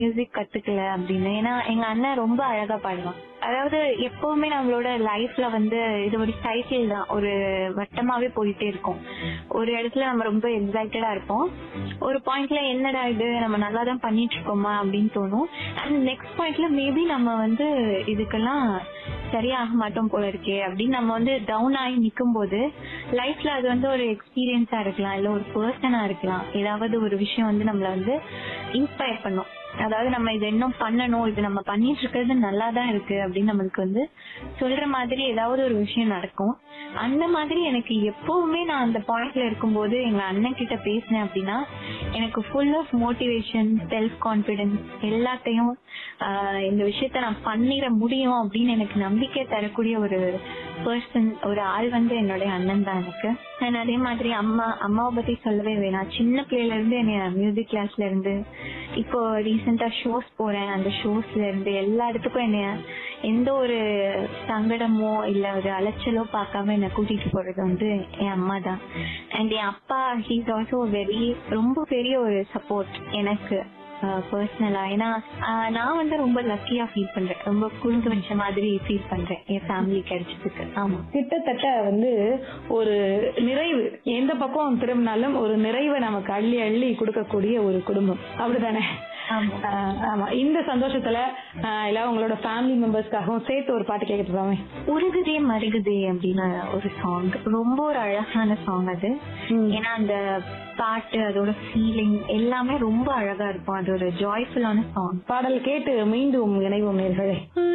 music கத்துக்கல அப்படின்னு ஏன்னா எங்க அண்ணன் ரொம்ப அழகா பாடுவான் அதாவது எப்பவுமே நம்மளோட லைஃப்ல வந்து இது ஒரு சைக்கிள் தான் ஒரு வட்டமாவே போயிட்டே இருக்கும் ஒரு இடத்துல நம்ம ரொம்ப எக்ஸைட்டடா இருப்போம் ஒரு பாயிண்ட்ல என்னடா இது நம்ம நல்லா தான் பண்ணிட்டு இருக்கோமா அப்படின்னு தோணும் அண்ட் நெக்ஸ்ட் பாயிண்ட்ல மேபி நம்ம வந்து இதுக்கெல்லாம் சரியாக மாட்டோம் போல இருக்கே அப்படின்னு நம்ம வந்து டவுன் ஆகி நிக்கும் போது லைஃப்ல அது வந்து ஒரு எக்ஸ்பீரியன்ஸா இருக்கலாம் இல்ல ஒரு பர்சனா இருக்கலாம் ஏதாவது ஒரு விஷயம் வந்து நம்மள வந்து இன்ஸ்பயர் பண்ணும் அதாவது நம்ம இது இன்னும் பண்ணணும் இது நம்ம பண்ணிட்டு இருக்கிறது நல்லா தான் இருக்கு அப்படின்னு நம்மளுக்கு வந்து சொல்ற மாதிரி ஏதாவது ஒரு விஷயம் நடக்கும் அந்த மாதிரி எனக்கு எப்பவுமே நான் அந்த பாயிண்ட்ல இருக்கும்போது எங்க அண்ணன் கிட்ட பேசினேன் அப்படின்னா எனக்கு full of motivation self confidence எல்லாத்தையும் ஆஹ் இந்த விஷயத்த நான் பண்ணிட முடியும் அப்படின்னு எனக்கு நம்பிக்கை தரக்கூடிய ஒரு பர்சன் ஒரு ஆள் வந்து என்னுடைய அண்ணன் தான் எனக்கு அண்ட் அதே மாதிரி அம்மா அம்மாவை பத்தி சொல்லவே வேணாம் சின்ன பிள்ளையில இருந்து என்னைய மியூசிக் கிளாஸ்ல இருந்து இப்போ ரீசெண்டா ஷோஸ் போறேன் அந்த ஷோஸ்ல இருந்து எல்லா இடத்துக்கும் என்னைய எந்த ஒரு சங்கடமோ இல்ல ஒரு அலைச்சலோ பார்க்காம என்னை கூட்டிட்டு போறது வந்து என் அம்மா தான் அண்ட் என் அப்பா ஹீஸ் ஆல்சோ வெரி ரொம்ப பெரிய ஒரு சப்போர்ட் எனக்கு பர்சனலா ஏன்னா ஆஹ் நான் வந்து ரொம்ப லக்கியா ஃபீல் பண்றேன் ரொம்ப குழுந்து வச்ச மாதிரி ஃபீல் பண்றேன் என் ஃபேமிலி கிடைச்சதுக்கு ஆமா கிட்டத்தட்ட வந்து ஒரு நிறைவு எந்த பக்கம் திரும்பினாலும் ஒரு நிறைவை நமக்கு அள்ளி அள்ளி கொடுக்கக்கூடிய ஒரு குடும்பம் அப்படிதானே ஆமா ஆஹ் ஆமா இந்த சந்தோஷத்துல ஆஹ் இல்ல உங்களோட ஃபேமிலி மெம்பர்ஸ்க்காகவும் சேர்த்து ஒரு பாட்டு கேட்கட்டு போமே உருகுதே மருகுதே அப்படின்னு ஒரு சாங் ரொம்ப ஒரு அழகான சாங் அது ஏன்னா அந்த பாட்டு அதோட ஃபீலிங் எல்லாமே ரொம்ப அழகா இருக்கும் அது ஒரு ஜாய்ஃபுல்லான சாங் பாடல் கேட்டு மீண்டும் இணைவோம் நேர்களே